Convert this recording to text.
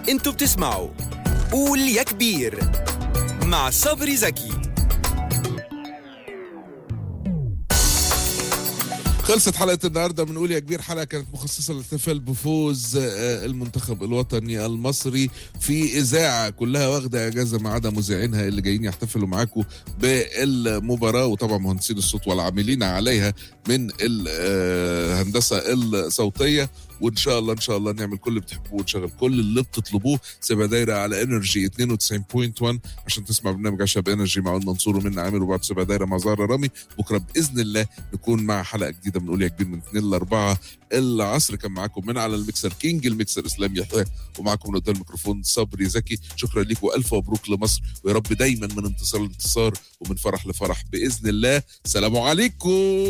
انتوا بتسمعوا قول يا كبير مع صبري زكي خلصت حلقة النهاردة من قول يا كبير حلقة كانت مخصصة للاحتفال بفوز آه، المنتخب الوطني المصري في إذاعة كلها واخدة إجازة ما عدا مذيعينها اللي جايين يحتفلوا معاكم بالمباراة وطبعا مهندسين الصوت والعاملين عليها من الهندسة الصوتية وإن شاء الله إن شاء الله نعمل كل اللي بتحبوه ونشغل كل اللي بتطلبوه سيبها دايرة على انرجي 92.1 عشان تسمع برنامج عشاب انرجي مع منصور ومنى عامر وبعد سيبها دايرة مع زهرة رامي بكرة بإذن الله نكون مع حلقة جديدة من قول يا كبير من 2 ل 4 العصر كان معاكم من على الميكسر كينج الميكسر اسلام يحيى ومعاكم من قدام الميكروفون صبري زكي شكرا ليكم والف مبروك لمصر ويا رب دايما من انتصار لانتصار ومن فرح لفرح باذن الله سلام عليكم